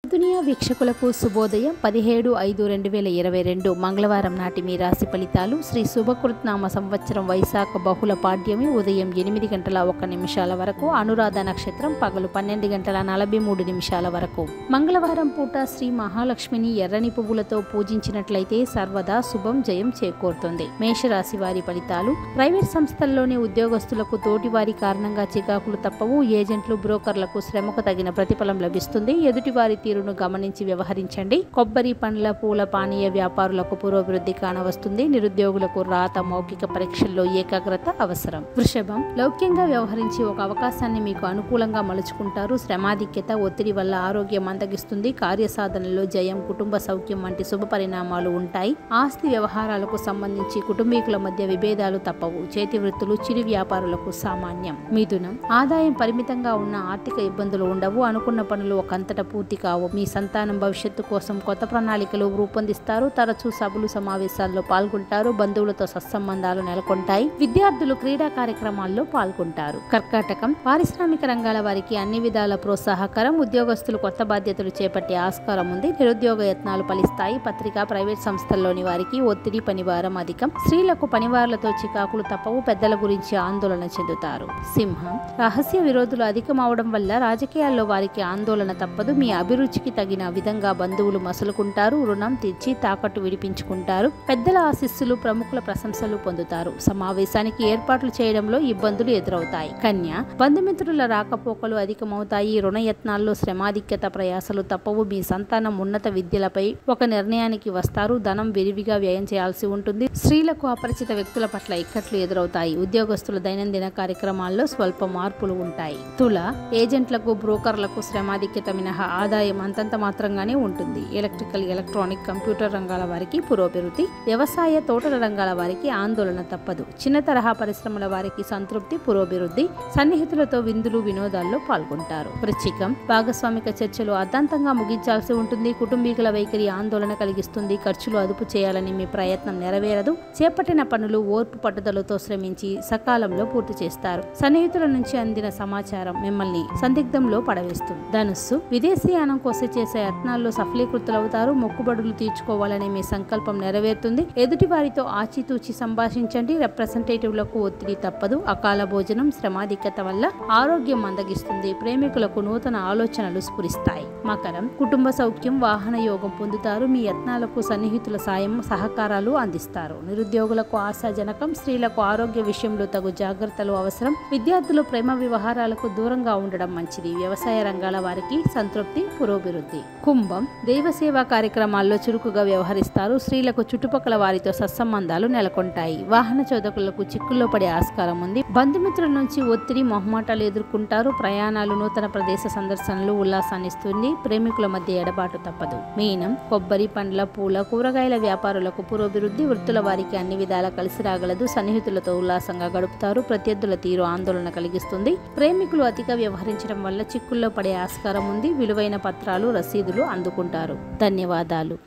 దునియా వీక్షకులకు శుభోదయం పదిహేడు ఐదు రెండు వేల ఇరవై రెండు మంగళవారం నాటి మీ రాశి ఫలితాలు శ్రీ శుభకృత్నామ సంవత్సరం వైశాఖ బహుళ పాడ్యమి ఉదయం ఎనిమిది గంటల ఒక్క నిమిషాల వరకు అనురాధ నక్షత్రం పగలు పన్నెండు గంటల నలభై మూడు నిమిషాల వరకు మంగళవారం పూట శ్రీ మహాలక్ష్మిని ఎర్రని పువ్వులతో పూజించినట్లయితే సర్వదా శుభం జయం చేకూరుతుంది మేషరాశి వారి ఫలితాలు ప్రైవేట్ సంస్థల్లోని ఉద్యోగస్తులకు తోటివారి కారణంగా చికాకులు తప్పవు ఏజెంట్లు బ్రోకర్లకు శ్రమకు తగిన ప్రతిఫలం లభిస్తుంది ఎదుటివారి తీరును గమనించి వ్యవహరించండి కొబ్బరి పండ్ల పూల పానీయ వ్యాపారులకు పురోభివృద్ధి కానవస్తుంది నిరుద్యోగులకు రాత మౌఖిక పరీక్షల్లో ఏకాగ్రత అవసరం వృషభం లౌక్యంగా వ్యవహరించి ఒక అవకాశాన్ని మీకు అనుకూలంగా మలుచుకుంటారు శ్రమాధిక్యత ఒత్తిడి వల్ల ఆరోగ్యం మందగిస్తుంది కార్యసాధనలో జయం కుటుంబ సౌఖ్యం వంటి శుభ పరిణామాలు ఉంటాయి ఆస్తి వ్యవహారాలకు సంబంధించి కుటుంబీకుల మధ్య విభేదాలు తప్పవు చేతి వృత్తులు చిరు వ్యాపారులకు సామాన్యం మిథునం ఆదాయం పరిమితంగా ఉన్న ఆర్థిక ఇబ్బందులు ఉండవు అనుకున్న పనులు ఒకంతట పూర్తి కావు మీ సంతానం భవిష్యత్తు కోసం కొత్త ప్రణాళికలు రూపొందిస్తారు తరచూ సభలు సమావేశాల్లో పాల్గొంటారు బంధువులతో సత్సంబంధాలు నెలకొంటాయి విద్యార్థులు క్రీడా కార్యక్రమాల్లో పాల్గొంటారు కర్కాటకం పారిశ్రామిక రంగాల వారికి అన్ని విధాల ప్రోత్సాహకరం ఉద్యోగస్తులు కొత్త బాధ్యతలు చేపట్టే ఆస్కారం ఉంది నిరుద్యోగ యత్నాలు ఫలిస్తాయి పత్రికా ప్రైవేట్ సంస్థల్లోని వారికి ఒత్తిడి పనివారం అధికం స్త్రీలకు పనివారులతో చికాకులు తప్పవు పెద్దల గురించి ఆందోళన చెందుతారు సింహం రహస్య విరోధులు అధికమవడం వల్ల రాజకీయాల్లో వారికి ఆందోళన తప్పదు మీ అభిరుచికి తగిన విధంగా బంధువులు మసులుకుంటారు రుణం తీర్చి తాకట్టు విడిపించుకుంటారు పెద్దల ఆశీస్సులు ప్రముఖుల ప్రశంసలు పొందుతారు సమావేశానికి ఏర్పాట్లు చేయడంలో ఇబ్బందులు ఎదురవుతాయి కన్య బంధుమిత్రుల రాకపోకలు అధికమవుతాయి రుణయత్నాల్లో శ్రమాధిక్యత ప్రయాసలు తప్పవు మీ సంతానం ఉన్నత విద్యలపై ఒక నిర్ణయానికి వస్తారు ధనం విరివిగా వ్యయం చేయాల్సి ఉంటుంది స్త్రీలకు అపరిచిత వ్యక్తుల పట్ల ఇక్కట్లు ఎదురవుతాయి ఉద్యోగస్తుల దైనందిన కార్యక్రమాల్లో స్వల్ప మార్పులు ఉంటాయి తుల ఏజెంట్లకు బ్రోకర్లకు శ్రమాధిక్యత మినహా ఆదాయం అంతంత మాత్రంగానే ఉంటుంది ఎలక్ట్రికల్ ఎలక్ట్రానిక్ కంప్యూటర్ రంగాల వారికి పురోభివృద్ధి వ్యవసాయ తోటల రంగాల వారికి ఆందోళన తప్పదు చిన్న తరహా పరిశ్రమల వారికి సంతృప్తి పురోభివృద్ధి సన్నిహితులతో విందులు వినోదాల్లో పాల్గొంటారు వృశ్చికం భాగస్వామిక చర్చలు అర్ధాంతంగా ముగించాల్సి ఉంటుంది కుటుంబీకుల వైఖరి ఆందోళన కలిగిస్తుంది ఖర్చులు అదుపు చేయాలని మీ ప్రయత్నం నెరవేరదు చేపట్టిన పనులు ఓర్పు పట్టుదలతో శ్రమించి సకాలంలో పూర్తి చేస్తారు సన్నిహితుల నుంచి అందిన సమాచారం మిమ్మల్ని సందిగ్ధంలో పడవేస్తుంది ధనుస్సు విదేశీయానం కోసం చేసే యత్నాల్లో సఫలీకృతులవుతారు మొక్కుబడులు తీర్చుకోవాలనే మీ సంకల్పం నెరవేరుతుంది ఎదుటి వారితో ఆచితూచి సంభాషించండి రిప్రజెంటేటివ్లకు ఒత్తిడి తప్పదు అకాల భోజనం శ్రమాధిక్యత వల్ల ఆరోగ్యం మందగిస్తుంది ప్రేమికులకు నూతన ఆలోచనలు స్ఫురిస్తాయి మకరం కుటుంబ సౌఖ్యం వాహన యోగం పొందుతారు మీ యత్నాలకు సన్నిహితుల సాయం సహకారాలు అందిస్తారు నిరుద్యోగులకు ఆశాజనకం స్త్రీలకు ఆరోగ్య విషయంలో తగు జాగ్రత్తలు అవసరం విద్యార్థులు ప్రేమ వ్యవహారాలకు దూరంగా ఉండడం మంచిది వ్యవసాయ రంగాల వారికి సంతృప్తి పురోభివృద్ధి కుంభం దైవ సేవా కార్యక్రమాల్లో చురుకుగా వ్యవహరిస్తారు స్త్రీలకు చుట్టుపక్కల వారితో సత్సంబంధాలు నెలకొంటాయి వాహన చోదకులకు చిక్కుల్లో పడే ఆస్కారం ఉంది బంధుమిత్రుల నుంచి ఒత్తిడి మొహమాటాలు ఎదుర్కొంటారు ప్రయాణాలు నూతన ప్రదేశ సందర్శనలు ఉల్లాసాన్నిస్తుంది ప్రేమికుల మధ్య ఎడబాటు తప్పదు మీనం కొబ్బరి పండ్ల పూల కూరగాయల వ్యాపారులకు పురోభివృద్ధి వృత్తుల వారికి అన్ని విధాలా కలిసి రాగలదు సన్నిహితులతో ఉల్లాసంగా గడుపుతారు ప్రత్యర్థుల తీరు ఆందోళన కలిగిస్తుంది ప్రేమికులు అతిగా వ్యవహరించడం వల్ల చిక్కుల్లో పడే ఆస్కారం ఉంది విలువైన పత్రాలు రసీదులు అందుకుంటారు ధన్యవాదాలు